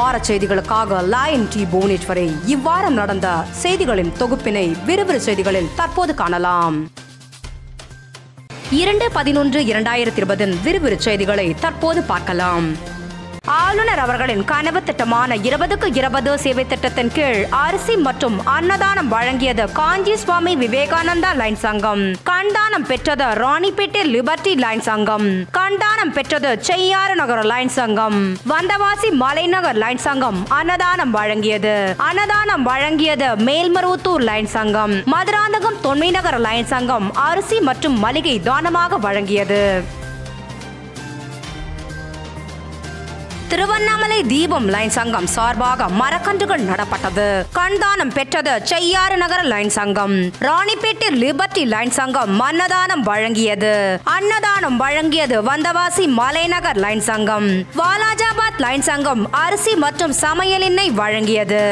வார செய்திகளுக்காக line D Bhuvaneswari இவ்வாரம் நடந்த செய்திகளின் தொகுப்பினை விறுவிறு செய்திகளில் தற்போது காணலாம் இரண்டு பதினொன்று இரண்டாயிரத்தி இருபதின் விறுவிறு செய்திகளை தற்போது பார்க்கலாம் ஆளுநர் அவர்களின் கனவு திட்டமான இருபதுக்கு இருபது சேவை திட்டத்தின் கீழ் அரிசி மற்றும் அன்னதானம் வழங்கியது காஞ்சி சுவாமி விவேகானந்தா லைன் சங்கம் கண்தானம் பெற்றது ராணிப்பேட்டை லிபர்டி லைன் சங்கம் கண்தானம் பெற்றது செய்யாறு நகர் லைன் சங்கம் வந்தவாசி மலைநகர் லைன் சங்கம் அன்னதானம் வழங்கியது அன்னதானம் வழங்கியது மேல்மருவத்தூர் லைன் சங்கம் மதுராந்தகம் தொன்மைநகர் லைன் சங்கம் அரிசி மற்றும் மளிகை தானமாக வழங்கியது திருவண்ணாமலை தீபம் லைன் சங்கம் சார்பாக மரக்கன்றுகள் நடப்பட்டது கண்தானம் பெற்றது செய்யாறு நகர லைன் சங்கம் ராணிப்பேட்டை லிபர்டி லைன் சங்கம் அன்னதானம் வழங்கியது அன்னதானம் வழங்கியது வந்தவாசி மலைநகர் லைன் சங்கம் வாலாஜாபாத் லைன் சங்கம் அரிசி மற்றும் சமையல் எண்ணெய் வழங்கியது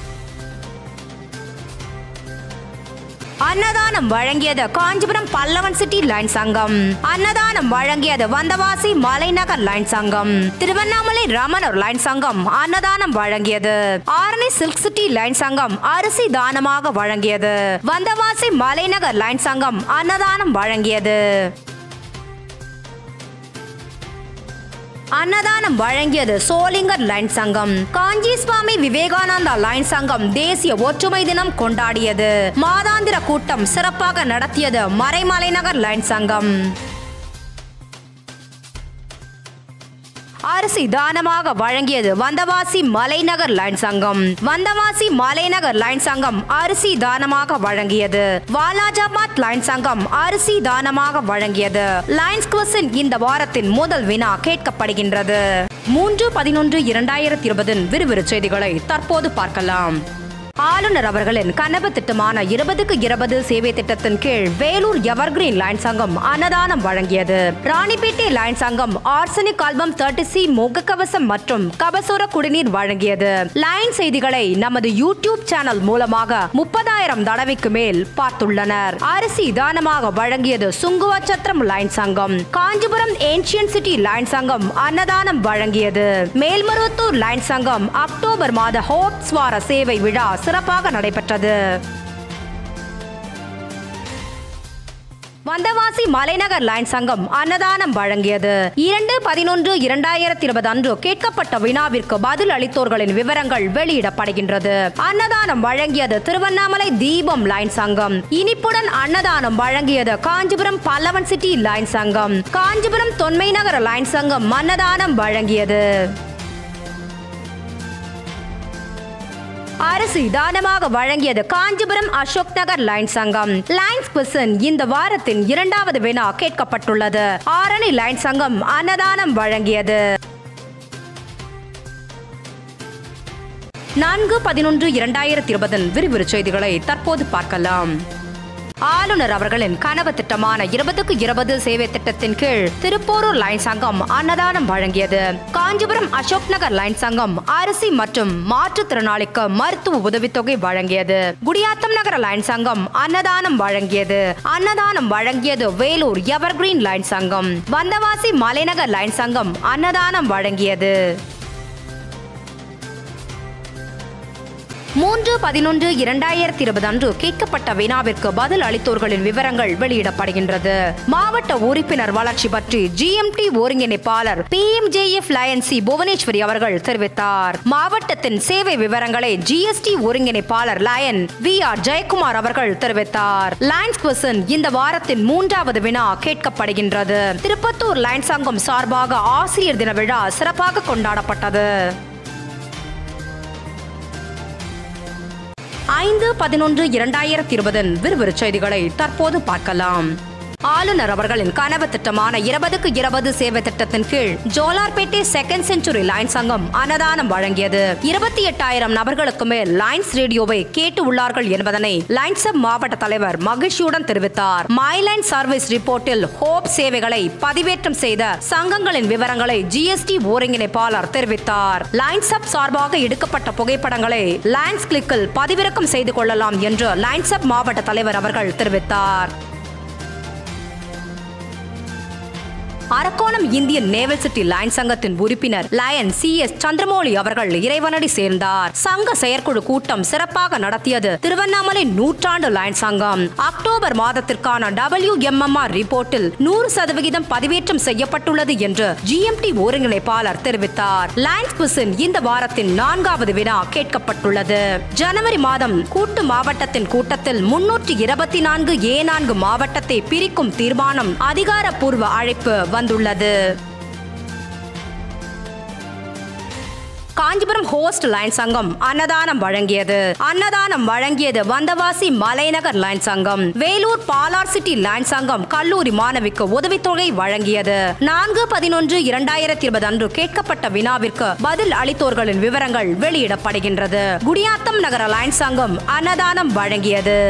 அன்னதானம் வழங்கியது காஞ்சிபுரம் பல்லவன் சிட்டி லைன் சங்கம் அன்னதானம் வழங்கியது வந்தவாசி மலைநகர் லைன் சங்கம் திருவண்ணாமலை ரமணர் லைன் சங்கம் அன்னதானம் வழங்கியது ஆரணி சில்க் சிட்டி லைன் சங்கம் அரிசி தானமாக வழங்கியது வந்தவாசி மலைநகர் லைன் சங்கம் அன்னதானம் வழங்கியது அன்னதானம் வழங்கியது சோளிங்கர் லைன் சங்கம் காஞ்சி சுவாமி விவேகானந்தா லைன் சங்கம் தேசிய ஒற்றுமை தினம் கொண்டாடியது மாதாந்திர கூட்டம் சிறப்பாக நடத்தியது மறைமலைநகர் லைன் சங்கம் அரிசி தானமாக வழங்கியது வந்தவாசி மலைநகர் லைன் சங்கம் வந்தவாசி மலைநகர் லைன் சங்கம் அரிசி தானமாக வழங்கியது வாலாஜாபாத் லைன் சங்கம் அரிசி தானமாக வழங்கியது லைன்ஸ் குவஸின் இந்த வாரத்தின் முதல் வினா கேட்கப்படுகின்றது மூன்று பதினொன்று இரண்டாயிரத்தி இருபதின் விறுவிறு செய்திகளை தற்போது பார்க்கலாம் ஆளுநர் அவர்களின் கனவு திட்டமான இருபதுக்கு இருபது சேவை திட்டத்தின் கீழ் வேலூர் எவர்கிரீன் லைன் சங்கம் அன்னதானம் வழங்கியது ராணிப்பேட்டை லைன் சங்கம் ஆர்சனிக் ஆல்பம் தேர்ட்டி சி முகக்கவசம் மற்றும் கபசுர குடிநீர் வழங்கியது லைன் செய்திகளை நமது யூடியூப் சேனல் மூலமாக முப்பதாயிரம் தடவைக்கு மேல் பார்த்துள்ளனர் அரிசி தானமாக வழங்கியது சுங்குவச்சத்திரம் லைன் சங்கம் காஞ்சிபுரம் ஏன்ஷியன் சிட்டி லைன் சங்கம் அன்னதானம் வழங்கியது மேல்மருவத்தூர் லைன் சங்கம் அக்டோபர் மாத ஹோப் ஸ்வார சேவை விழா சிறப்பாக நடைபெற்றது வந்தவாசி மலைநகர் லைன் சங்கம் அன்னதானம் வழங்கியது இரண்டு பதினொன்று இரண்டாயிரத்தி இருபது அன்று கேட்கப்பட்ட வினாவிற்கு பதில் அளித்தோர்களின் விவரங்கள் வெளியிடப்படுகின்றது அன்னதானம் வழங்கியது திருவண்ணாமலை தீபம் லைன் சங்கம் இனிப்புடன் அன்னதானம் வழங்கியது காஞ்சிபுரம் பல்லவன் சிட்டி லைன் சங்கம் காஞ்சிபுரம் தொன்மை நகர லைன் சங்கம் அன்னதானம் வழங்கியது அரிசி தானமாக வழங்கியது காஞ்சிபுரம் அசோக் நகர் லைன் சங்கம் லைன்ஸ் குவிசன் இந்த வாரத்தின் இரண்டாவது வினா கேட்கப்பட்டுள்ளது ஆரணி லைன் சங்கம் அன்னதானம் வழங்கியது நான்கு பதினொன்று இரண்டாயிரத்தி இருபதின் விரிவுரை செய்திகளை தற்போது பார்க்கலாம் ஆளுநர் அவர்களின் கனவு திட்டமான இருபதுக்கு இருபது சேவை திட்டத்தின் கீழ் திருப்போரூர் லைன் சங்கம் அன்னதானம் வழங்கியது காஞ்சிபுரம் அசோக் நகர் லைன் சங்கம் அரிசி மற்றும் மாற்றுத்திறனாளிக்கு மருத்துவ உதவித்தொகை வழங்கியது குடியாத்தம் நகர லைன் சங்கம் அன்னதானம் வழங்கியது அன்னதானம் வழங்கியது வேலூர் எவர்கிரீன் லைன் சங்கம் வந்தவாசி மலைநகர் லைன் சங்கம் அன்னதானம் வழங்கியது மூன்று பதினொன்று இரண்டாயிரத்தி இருபது அன்று கேட்கப்பட்ட வினாவிற்கு பதில் அளித்தோர்களின் விவரங்கள் வெளியிடப்படுகின்றது மாவட்ட உறுப்பினர் வளர்ச்சி பற்றி ஜிஎம்டி ஒருங்கிணைப்பாளர் பி எம் ஜே எஃப் லயன்சி புவனேஸ்வரி அவர்கள் தெரிவித்தார் மாவட்டத்தின் சேவை விவரங்களை ஜிஎஸ்டி ஒருங்கிணைப்பாளர் லயன் வி ஆர் ஜெயக்குமார் அவர்கள் தெரிவித்தார் லைன்ஸ் குவசன் இந்த வாரத்தின் மூன்றாவது வினா கேட்கப்படுகின்றது திருப்பத்தூர் லைன் சங்கம் சார்பாக ஆசிரியர் தின விழா சிறப்பாக கொண்டாடப்பட்டது ஐந்து பதினொன்று இரண்டாயிரத்தி இருபதின் விறுவிறு செய்திகளை தற்போது பார்க்கலாம் ஆளுநர் அவர்களின் கனவு திட்டமான இருபதுக்கு இருபது சேவை திட்டத்தின் கீழ் ஜோலார்பேட்டை செகண்ட் செஞ்சுரி லைன் சங்கம் அன்னதானம் வழங்கியது இருபத்தி எட்டாயிரம் நபர்களுக்கு மேல் லைன்ஸ் ரேடியோவை கேட்டு உள்ளார்கள் என்பதனை லைன்ஸ் அப் மாவட்ட தலைவர் மகிழ்ச்சியுடன் தெரிவித்தார் மை லைன் சர்வீஸ் ரிப்போர்ட்டில் ஹோப் சேவைகளை பதிவேற்றம் செய்த சங்கங்களின் விவரங்களை ஜிஎஸ்டி ஒருங்கிணைப்பாளர் தெரிவித்தார் லைன்ஸ் அப் சார்பாக எடுக்கப்பட்ட புகைப்படங்களை லைன்ஸ் கிளிக்கில் பதிவிறக்கம் செய்து கொள்ளலாம் என்று லைன்ஸ் அப் மாவட்ட தலைவர் அவர்கள் தெரிவித்தார் Arakkonam Indian naval city lion சங்கத்தின் உறுப்பினர் லயன் சி எஸ் சந்திரமௌலி அவர்கள் இறைவனடி சேர்ந்தார் சங்க செயற்குழு கூட்டம் சிறப்பாக நடத்தியது திருவண்ணாமலை நூற்றாண்டு லைன் சங்கம் அக்டோபர் மாதத்திற்கான டபிள்யூ எம்எம்ஆர் ரிப்போர்ட்டில் நூறு சதவிகிதம் பதிவேற்றம் செய்யப்பட்டுள்ளது என்று ஜிஎம்டி ஒருங்கிணைப்பாளர் தெரிவித்தார் லைன்ஸ் குவிஸின் இந்த வாரத்தின் நான்காவது வினா கேட்கப்பட்டுள்ளது ஜனவரி மாதம் கூட்டு மாவட்டத்தின் கூட்டத்தில் முன்னூற்றி இருபத்தி நான்கு ஏ நான்கு மாவட்டத்தை பிரிக்கும் தீர்மானம் அதிகாரப்பூர்வ அழைப்பு வந்துள்ளது காஞ்சிபுரம் ஹோஸ்ட் லைன் சங்கம் அன்னதானம் வழங்கியது அன்னதானம் வழங்கியது வந்தவாசி மலைநகர் லைன் சங்கம் வேலூர் பாலார் சிட்டி லைன் சங்கம் கல்லூரி மாணவிக்கு உதவித்தொகை வழங்கியது நான்கு பதினொன்று இரண்டாயிரத்தி இருபது அன்று கேட்கப்பட்ட வினாவிற்கு பதில் அளித்தோர்களின் விவரங்கள் வெளியிடப்படுகின்றது குடியாத்தம் நகர லைன் சங்கம் அன்னதானம் வழங்கியது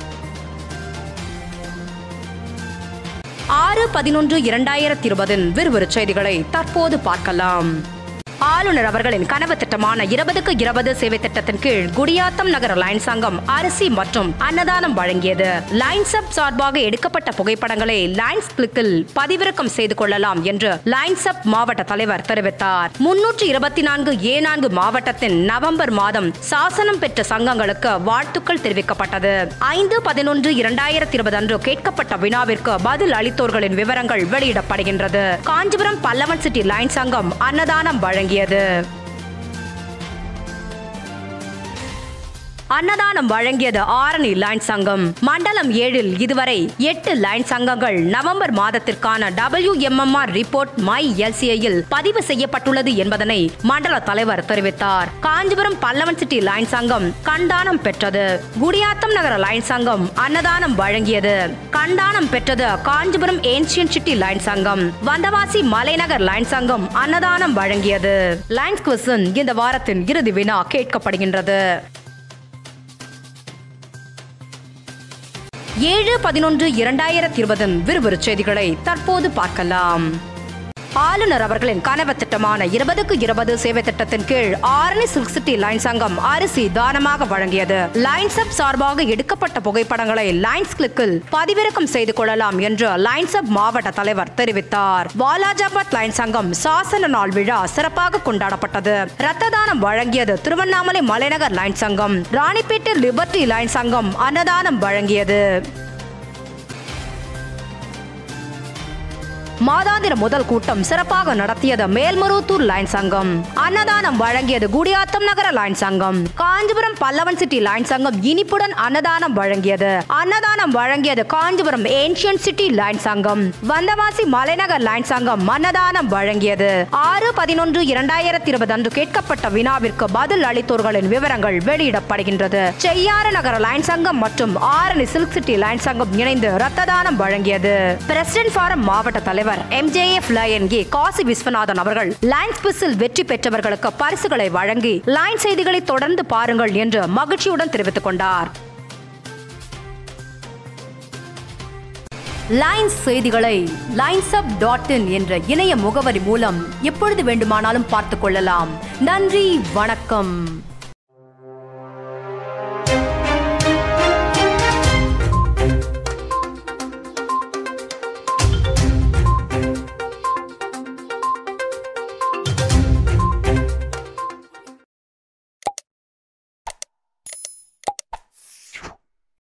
ஆறு பதினொன்று இரண்டாயிரத்தி இருபதின் விறுவிறு செய்திகளை தற்போது பார்க்கலாம் ஆளுநர் அவர்களின் கனவு திட்டமான இருபதுக்கு இருபது சேவை திட்டத்தின் கீழ் குடியாத்தம் நகர லைன் சங்கம் அரிசி மற்றும் அன்னதானம் வழங்கியது லைன்ஸ் அப் சார்பாக எடுக்கப்பட்ட புகைப்படங்களை லைன்ஸ் கிளிக்கில் பதிவிறக்கம் செய்து கொள்ளலாம் என்று லைன்ஸ் அப் மாவட்ட தலைவர் தெரிவித்தார் முன்னூற்று இருபத்தி நான்கு ஏ நான்கு மாவட்டத்தின் நவம்பர் மாதம் சாசனம் பெற்ற சங்கங்களுக்கு வாழ்த்துக்கள் தெரிவிக்கப்பட்டது ஐந்து பதினொன்று இரண்டாயிரத்தி இருபது அன்று கேட்கப்பட்ட வினாவிற்கு பதில் அளித்தோர்களின் விவரங்கள் வெளியிடப்படுகின்றது காஞ்சிபுரம் பல்லவன் சிட்டி லைன் சங்கம் அன்னதானம் வழங்கியது அன்னதானம் வழங்கியது ஆரணி லைன் சங்கம் மண்டலம் ஏழில் இதுவரை எட்டு லைன் சங்கங்கள் நவம்பர் மாதத்திற்கான டபிள்யூ எம்எம்ஆர் ரிப்போர்ட் மை எல்சிஐயில் பதிவு செய்யப்பட்டுள்ளது என்பதனை மண்டல தலைவர் தெரிவித்தார் காஞ்சிபுரம் பல்லவன் சிட்டி லைன் சங்கம் கண்டானம் பெற்றது குடியாத்தம் நகர லைன் சங்கம் அன்னதானம் வழங்கியது கண்டானம் பெற்றது காஞ்சிபுரம் ஏன்சியன் சிட்டி லைன் சங்கம் வந்தவாசி மலைநகர் லைன் சங்கம் அன்னதானம் வழங்கியது லைன்ஸ் குவிசன் இந்த வாரத்தின் இறுதி வினா கேட்கப்படுகின்றது ஏழு பதினொன்று இரண்டாயிரத்தி இருபதின் விறுவிறு செய்திகளை தற்போது பார்க்கலாம் ஆளுநர் அவர்களின் கனவு திட்டமான இருபதுக்கு இருபது சேவை திட்டத்தின் கீழ் ஆரணி சில்க் சிட்டி லைன் சங்கம் அரிசி தானமாக வழங்கியது லைன்ஸ் அப் சார்பாக எடுக்கப்பட்ட புகைப்படங்களை லைன்ஸ் கிளிக்கில் பதிவிறக்கம் செய்து கொள்ளலாம் என்று லைன்ஸ் அப் மாவட்ட தலைவர் தெரிவித்தார் வாலாஜாபாத் லைன் சங்கம் சாசன நாள் விழா சிறப்பாக கொண்டாடப்பட்டது ரத்த தானம் வழங்கியது திருவண்ணாமலை மலைநகர் லைன் சங்கம் ராணிப்பேட்டை லிபர்டி லைன் சங்கம் அன்னதானம் வழங்கியது மாதாந்திர முதல் கூட்டம் சிறப்பாக நடத்தியது மேல்மருவத்தூர் லைன் சங்கம் அன்னதானம் வழங்கியது குடியாத்தம் நகர லைன் சங்கம் காஞ்சிபுரம் பல்லவன் சிட்டி லைன் சங்கம் இனிப்புடன் அன்னதானம் வழங்கியது அன்னதானம் வழங்கியது காஞ்சிபுரம் ஏன்ஷியன் சிட்டி லைன் சங்கம் வந்தவாசி மலைநகர் லைன் சங்கம் அன்னதானம் வழங்கியது ஆறு பதினொன்று இரண்டாயிரத்தி இருபது அன்று கேட்கப்பட்ட வினாவிற்கு பதில் அளித்தோர்களின் விவரங்கள் வெளியிடப்படுகின்றது செய்யாறு நகர லைன் சங்கம் மற்றும் ஆரணி சில்க் சிட்டி லைன் சங்கம் இணைந்து ரத்த தானம் வழங்கியது பிரசிடென்ட் ஃபாரம் மாவட்ட தலைவர் MJF lion A Kasi Viswanathan அவர்கள் லைன்ஸ் பிஸில் வெற்றி பெற்றவர்களுக்கு பரிசுகளை வழங்கி லைன் செய்திகளை தொடர்ந்து பாருங்கள் என்று மகிழ்ச்சியுடன் தெரிவித்துக் கொண்டார் லைன்ஸ் செய்திகளை லைன்ஸ் அப் டாட் இன் என்ற இணைய முகவரி மூலம் எப்பொழுது வேண்டுமானாலும் பார்த்துக் கொள்ளலாம் நன்றி வணக்கம்